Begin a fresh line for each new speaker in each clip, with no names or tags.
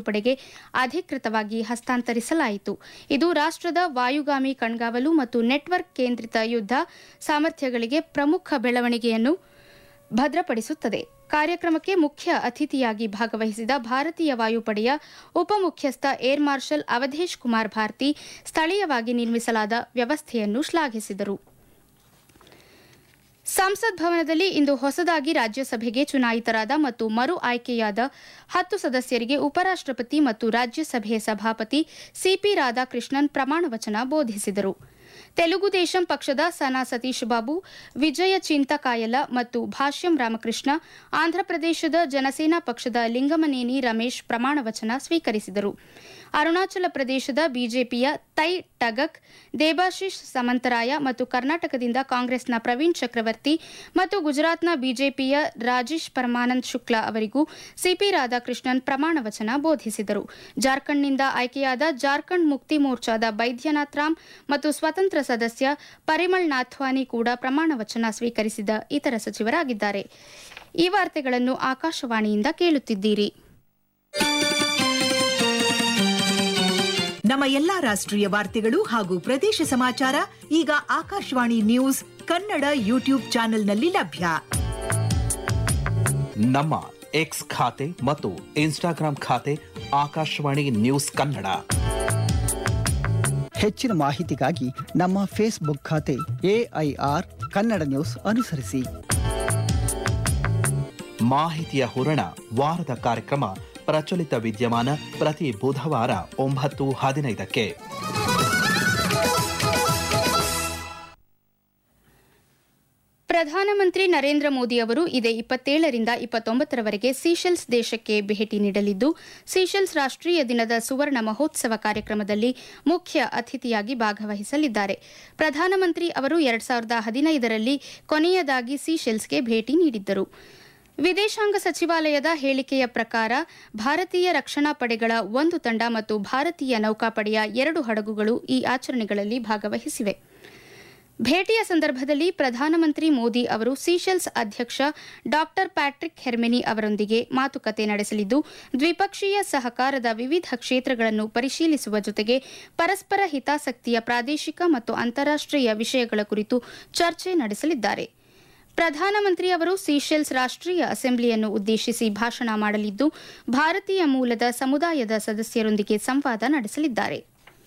ವಾಯುಪಡೆಗೆ ಅಧಿಕೃತವಾಗಿ ಹಸ್ತಾಂತರಿಸಲಾಯಿತು ಇದು ರಾಷ್ಟ್ರದ ವಾಯುಗಾಮಿ ಕಣ್ಗಾವಲು ಮತ್ತು ನೆಟ್ವರ್ಕ್ ಕೇಂದ್ರಿತ ಯುದ್ಧ ಸಾಮರ್ಥ್ಯಗಳಿಗೆ ಪ್ರಮುಖ ಬೆಳವಣಿಗೆಯನ್ನು ಭದ್ರಪಡಿಸುತ್ತದೆ ಕಾರ್ಯಕ್ರಮಕ್ಕೆ ಮುಖ್ಯ ಅತಿಥಿಯಾಗಿ ಭಾಗವಹಿಸಿದ ಭಾರತೀಯ ವಾಯುಪಡೆಯ ಉಪಮುಖ್ಯಸ್ಥ ಏರ್ ಮಾರ್ಷಲ್ ಅವಧೇಶ್ ಕುಮಾರ್ ಭಾರತಿ ಸ್ಥಳೀಯವಾಗಿ ನಿರ್ಮಿಸಲಾದ ವ್ಯವಸ್ಥೆಯನ್ನು ಶ್ಲಾಘಿಸಿದರು ಸಂಸತ್ ಭವನದಲ್ಲಿ ಇಂದು ಹೊಸದಾಗಿ ರಾಜ್ಯಸಭೆಗೆ ಚುನಾಯಿತರಾದ ಮತ್ತು ಮರು ಆಯ್ಕೆಯಾದ ಹತ್ತು ಸದಸ್ಯರಿಗೆ ಉಪರಾಷ್ಟಪತಿ ಮತ್ತು ರಾಜ್ಯಸಭೆ ಸಭಾಪತಿ ಸಿಪಿ ರಾಧಾಕೃಷ್ಣನ್ ಪ್ರಮಾಣವಚನ ಬೋಧಿಸಿದರು ತೆಲುಗು ದೇಶಂ ಪಕ್ಷದ ಸನಾ ಸತೀಶ್ ಬಾಬು ವಿಜಯ ಚಿಂತಕಾಯಲ ಮತ್ತು ಭಾಷ್ಯಂ ರಾಮಕೃಷ್ಣ ಆಂಧ್ರಪ್ರದೇಶದ ಜನಸೇನಾ ಪಕ್ಷದ ಲಿಂಗಮನೇನಿ ರಮೇಶ್ ಪ್ರಮಾಣವಚನ ಸ್ವೀಕರಿಸಿದರು ಅರುಣಾಚಲ ಪ್ರದೇಶದ ಬಿಜೆಪಿಯ ತೈ ಟಗಕ್ ದೇಬಾಶಿಶ್ ಸಮಂತರಾಯ ಮತ್ತು ಕರ್ನಾಟಕದಿಂದ ಕಾಂಗ್ರೆಸ್ನ ಪ್ರವೀಣ್ ಚಕ್ರವರ್ತಿ ಮತ್ತು ಗುಜರಾತ್ನ ಬಿಜೆಪಿಯ ರಾಜೇಶ್ ಪರಮಾನಂದ್ ಶುಕ್ಲಾ ಅವರಿಗೂ ಸಿಪಿ ರಾಧಾಕೃಷ್ಣನ್ ಪ್ರಮಾಣವಚನ ಬೋಧಿಸಿದರು ಜಾರ್ಖಂಡ್ನಿಂದ ಆಯ್ಕೆಯಾದ ಜಾರ್ಖಂಡ್ ಮುಕ್ತಿ ಮೋರ್ಚಾದ ಬೈದ್ಯನಾಥ್ ರಾಮ್ ಮತ್ತು ಸ್ವತಂತ್ರ ಸದಸ್ಯ ಪರಿಮಳ್ ನಾಥ್ವಾನಿ ಕೂಡ ಪ್ರಮಾಣವಚನ ಸ್ವೀಕರಿಸಿದ ಇತರ ಸಚಿವರಾಗಿದ್ದಾರೆ ಈ ವಾರ್ತೆಗಳನ್ನು ಆಕಾಶವಾಣಿಯಿಂದ ಕೇಳುತ್ತಿದ್ದೀರಿ
ನಮ್ಮ ಎಲ್ಲಾ ರಾಷ್ಟ್ರೀಯ ವಾರ್ತೆಗಳು ಹಾಗೂ ಪ್ರದೇಶ ಸಮಾಚಾರ ಈಗ ಆಕಾಶವಾಣಿ ನ್ಯೂಸ್ ಕನ್ನಡ ಯೂಟ್ಯೂಬ್ ಚಾನೆಲ್ನಲ್ಲಿ ಲಭ್ಯ
ನಮ್ಮ ಎಕ್ಸ್ ಖಾತೆ ಮತ್ತು ಇನ್ಸ್ಟಾಗ್ರಾಂ ಖಾತೆ ಆಕಾಶವಾಣಿ ನ್ಯೂಸ್ ಕನ್ನಡ
ಹೆಚ್ಚಿನ ಮಾಹಿತಿಗಾಗಿ ನಮ್ಮ ಫೇಸ್ಬುಕ್ ಖಾತೆ ಎಐಆರ್ ಕನ್ನಡ ನ್ಯೂಸ್ ಅನುಸರಿಸಿ
ಮಾಹಿತಿಯ ಹೂರಣ ವಾರದ ಕಾರ್ಯಕ್ರಮ ಪ್ರಚಲಿತ ವಿದ್ಯಮಾನ ಪ್ರತಿ ಬುಧವಾರ ಒಂಬತ್ತು ಹದಿನೈದಕ್ಕೆ
ಪ್ರಧಾನಮಂತ್ರಿ ನರೇಂದ್ರ ಮೋದಿ ಅವರು ಇದೇ ಇಪ್ಪತ್ತೇಳರಿಂದ ಇಪ್ಪತ್ತೊಂಬತ್ತರವರೆಗೆ ಸೀಶೆಲ್ಸ್ ದೇಶಕ್ಕೆ ಭೇಟಿ ನೀಡಲಿದ್ದು ಸೀಶೆಲ್ಸ್ ರಾಷ್ಟ್ರೀಯ ದಿನದ ಸುವರ್ಣ ಮಹೋತ್ಸವ ಕಾರ್ಯಕ್ರಮದಲ್ಲಿ ಮುಖ್ಯ ಅತಿಥಿಯಾಗಿ ಭಾಗವಹಿಸಲಿದ್ದಾರೆ ಪ್ರಧಾನಮಂತ್ರಿ ಅವರು ಎರಡ್ ಸಾವಿರದ ಹದಿನೈದರಲ್ಲಿ ಕೊನೆಯದಾಗಿ ಸೀಶೆಲ್ಸ್ಗೆ ಭೇಟಿ ನೀಡಿದ್ದರು ವಿದೇಶಾಂಗ ಸಚಿವಾಲಯದ ಹೇಳಿಕೆಯ ಪ್ರಕಾರ ಭಾರತೀಯ ರಕ್ಷಣಾ ಪಡೆಗಳ ಒಂದು ತಂಡ ಮತ್ತು ಭಾರತೀಯ ನೌಕಾಪಡೆಯ ಎರಡು ಹಡಗುಗಳು ಈ ಆಚರಣೆಗಳಲ್ಲಿ ಭಾಗವಹಿಸಿವೆ ಭೇಟಿಯ ಸಂದರ್ಭದಲ್ಲಿ ಪ್ರಧಾನಮಂತ್ರಿ ಮೋದಿ ಅವರು ಸೀಶೆಲ್ಸ್ ಅಧ್ಯಕ್ಷ ಡಾಕ್ಟರ್ ಪ್ಯಾಟ್ರಿಕ್ ಹೆರ್ಮೆನಿ ಅವರೊಂದಿಗೆ ಮಾತುಕತೆ ನಡೆಸಲಿದ್ದು ದ್ವಿಪಕ್ಷೀಯ ಸಹಕಾರದ ವಿವಿಧ ಕ್ಷೇತ್ರಗಳನ್ನು ಪರಿಶೀಲಿಸುವ ಜೊತೆಗೆ ಪರಸ್ಪರ ಹಿತಾಸಕ್ತಿಯ ಪ್ರಾದೇಶಿಕ ಮತ್ತು ಅಂತಾರಾಷ್ಟೀಯ ವಿಷಯಗಳ ಕುರಿತು ಚರ್ಚೆ ನಡೆಸಲಿದ್ದಾರೆ ಪ್ರಧಾನಮಂತ್ರಿ ಅವರು ಸೀಶೆಲ್ಸ್ ರಾಷ್ಟ್ರೀಯ ಅಸೆಂಬ್ಲಿಯನ್ನು ಉದ್ದೇಶಿಸಿ ಭಾಷಣ ಮಾಡಲಿದ್ದು ಭಾರತೀಯ ಮೂಲದ ಸಮುದಾಯದ ಸದಸ್ಯರೊಂದಿಗೆ ಸಂವಾದ ನಡೆಸಲಿದ್ದಾರೆ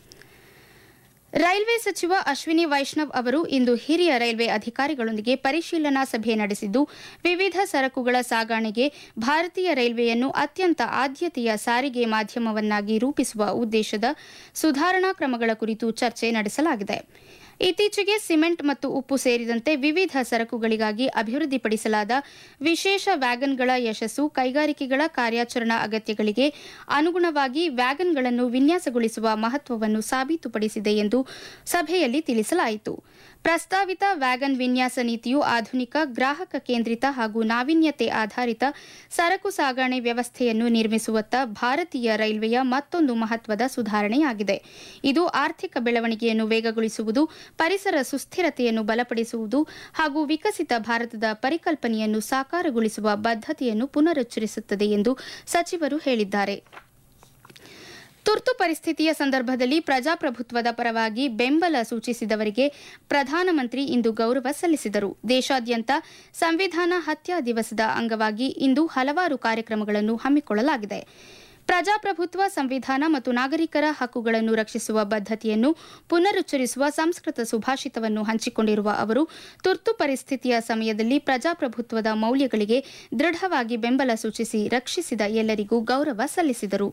ರೈಲ್ವೆ ಸಚಿವ ಅಶ್ವಿನಿ ವೈಷ್ಣವ್ ಅವರು ಇಂದು ಹಿರಿಯ ರೈಲ್ವೆ ಅಧಿಕಾರಿಗಳೊಂದಿಗೆ ಪರಿಶೀಲನಾ ಸಭೆ ನಡೆಸಿದ್ದು ವಿವಿಧ ಸರಕುಗಳ ಸಾಗಣೆಗೆ ಭಾರತೀಯ ರೈಲ್ವೆಯನ್ನು ಅತ್ಯಂತ ಆದ್ಯತೆಯ ಸಾರಿಗೆ ಮಾಧ್ಯಮವನ್ನಾಗಿ ರೂಪಿಸುವ ಉದ್ದೇಶದ ಸುಧಾರಣಾ ಕ್ರಮಗಳ ಕುರಿತು ಚರ್ಚೆ ನಡೆಸಲಾಗಿದೆ ಇತ್ತೀಚೆಗೆ ಸಿಮೆಂಟ್ ಮತ್ತು ಉಪ್ಪು ಸೇರಿದಂತೆ ವಿವಿಧ ಸರಕುಗಳಿಗಾಗಿ ಅಭಿವೃದ್ಧಿಪಡಿಸಲಾದ ವಿಶೇಷ ವ್ಯಾಗನ್ಗಳ ಯಶಸ್ಸು ಕೈಗಾರಿಕೆಗಳ ಕಾರ್ಯಾಚರಣಾ ಅಗತ್ಯಗಳಿಗೆ ಅನುಗುಣವಾಗಿ ವ್ಯಾಗನ್ಗಳನ್ನು ವಿನ್ಯಾಸಗೊಳಿಸುವ ಮಹತ್ವವನ್ನು ಸಾಬೀತುಪಡಿಸಿದೆ ಎಂದು ಸಭೆಯಲ್ಲಿ ತಿಳಿಸಲಾಯಿತು ಪ್ರಸ್ತಾವಿತ ವ್ಯಾಗನ್ ವಿನ್ಯಾಸ ನೀತಿಯು ಆಧುನಿಕ ಗ್ರಾಹಕ ಕೇಂದ್ರಿತ ಹಾಗೂ ನಾವೀನ್ಯತೆ ಆಧಾರಿತ ಸರಕು ಸಾಗಣೆ ವ್ಯವಸ್ಥೆಯನ್ನು ನಿರ್ಮಿಸುವತ್ತ ಭಾರತೀಯ ರೈಲ್ವೆಯ ಮತ್ತೊಂದು ಮಹತ್ವದ ಸುಧಾರಣೆಯಾಗಿದೆ ಇದು ಆರ್ಥಿಕ ಬೆಳವಣಿಗೆಯನ್ನು ವೇಗಗೊಳಿಸುವುದು ಪರಿಸರ ಸುಸ್ಥಿರತೆಯನ್ನು ಬಲಪಡಿಸುವುದು ಹಾಗೂ ವಿಕಸಿತ ಭಾರತದ ಪರಿಕಲ್ಪನೆಯನ್ನು ಸಾಕಾರಗೊಳಿಸುವ ಬದ್ಧತೆಯನ್ನು ಪುನರುಚ್ಚರಿಸುತ್ತದೆ ಎಂದು ಸಚಿವರು ಹೇಳಿದ್ದಾರೆ ತುರ್ತು ಪರಿಸ್ಥಿತಿಯ ಸಂದರ್ಭದಲ್ಲಿ ಪ್ರಜಾಪ್ರಭುತ್ವದ ಪರವಾಗಿ ಬೆಂಬಲ ಸೂಚಿಸಿದವರಿಗೆ ಪ್ರಧಾನಮಂತ್ರಿ ಇಂದು ಗೌರವ ಸಲ್ಲಿಸಿದರು ದೇಶಾದ್ಯಂತ ಸಂವಿಧಾನ ಹತ್ಯಾ ದಿವಸದ ಅಂಗವಾಗಿ ಇಂದು ಹಲವಾರು ಕಾರ್ಯಕ್ರಮಗಳನ್ನು ಹಮ್ಮಿಕೊಳ್ಳಲಾಗಿದೆ ಪ್ರಜಾಪ್ರಭುತ್ವ ಸಂವಿಧಾನ ಮತ್ತು ನಾಗರಿಕರ ಹಕ್ಕುಗಳನ್ನು ರಕ್ಷಿಸುವ ಬದ್ಧತೆಯನ್ನು ಪುನರುಚ್ಚರಿಸುವ ಸಂಸ್ಕೃತ ಸುಭಾಷಿತವನ್ನು ಹಂಚಿಕೊಂಡಿರುವ ಅವರು ತುರ್ತು ಪರಿಸ್ಥಿತಿಯ ಸಮಯದಲ್ಲಿ ಪ್ರಜಾಪ್ರಭುತ್ವದ ಮೌಲ್ಯಗಳಿಗೆ ದೃಢವಾಗಿ ಬೆಂಬಲ ಸೂಚಿಸಿ ರಕ್ಷಿಸಿದ ಎಲ್ಲರಿಗೂ ಗೌರವ ಸಲ್ಲಿಸಿದರು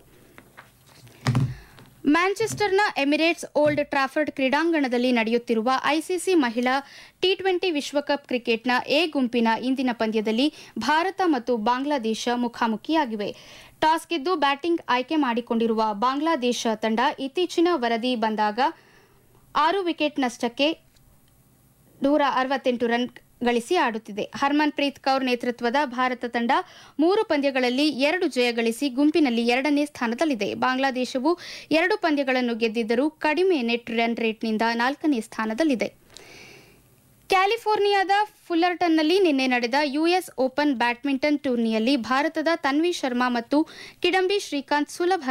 ಮ್ಯಾಂಚೆಸ್ಟರ್ನ ಎಮಿರೇಟ್ಸ್ ಓಲ್ಡ್ ಟ್ರಾಫರ್ಡ್ ಕ್ರೀಡಾಂಗಣದಲ್ಲಿ ನಡೆಯುತ್ತಿರುವ ಐಸಿಸಿ ಮಹಿಳಾ ಟಿ ಟ್ವೆಂಟಿ ವಿಶ್ವಕಪ್ ಕ್ರಿಕೆಟ್ನ ಎ ಗುಂಪಿನ ಇಂದಿನ ಪಂದ್ಯದಲ್ಲಿ ಭಾರತ ಮತ್ತು ಬಾಂಗ್ಲಾದೇಶ ಮುಖಾಮುಖಿಯಾಗಿವೆ ಟಾಸ್ ಗೆದ್ದು ಬ್ಯಾಟಿಂಗ್ ಆಯ್ಕೆ ಮಾಡಿಕೊಂಡಿರುವ ಬಾಂಗ್ಲಾದೇಶ ತಂಡ ಇತ್ತೀಚಿನ ವರದಿ ಬಂದಾಗ ಆರು ವಿಕೆಟ್ ನಷ್ಟಕ್ಕೆ ನೂರ ಅರವತ್ತೆಂಟು ರನ್ ಗಳಿಸಿ ಆಡುತ್ತಿದೆ ಹರ್ಮನ್ ಪ್ರೀತ್ ಕೌರ್ ನೇತೃತ್ವದ ಭಾರತ ತಂಡ ಮೂರು ಪಂದ್ಯಗಳಲ್ಲಿ ಎರಡು ಜಯ ಗಳಿಸಿ ಗುಂಪಿನಲ್ಲಿ ಎರಡನೇ ಸ್ಥಾನದಲ್ಲಿದೆ ಬಾಂಗ್ಲಾದೇಶವು ಎರಡು ಪಂದ್ಯಗಳನ್ನು ಗೆದ್ದಿದ್ದರೂ ಕಡಿಮೆ ನೆಟ್ ರನ್ ರೇಟ್ನಿಂದ ನಾಲ್ಕನೇ ಸ್ಥಾನದಲ್ಲಿದೆ ಕ್ಯಾಲಿಫೋರ್ನಿಯಾದ ಫುಲ್ಲರ್ಟನ್ನಲ್ಲಿ ನಿನ್ನೆ ನಡೆದ ಯುಎಸ್ ಓಪನ್ ಬ್ಯಾಡ್ಮಿಂಟನ್ ಟೂರ್ನಿಯಲ್ಲಿ ಭಾರತದ ತನ್ವಿ ಶರ್ಮಾ ಮತ್ತು ಕಿಡಂಬಿ ಶ್ರೀಕಾಂತ್ ಸುಲಭ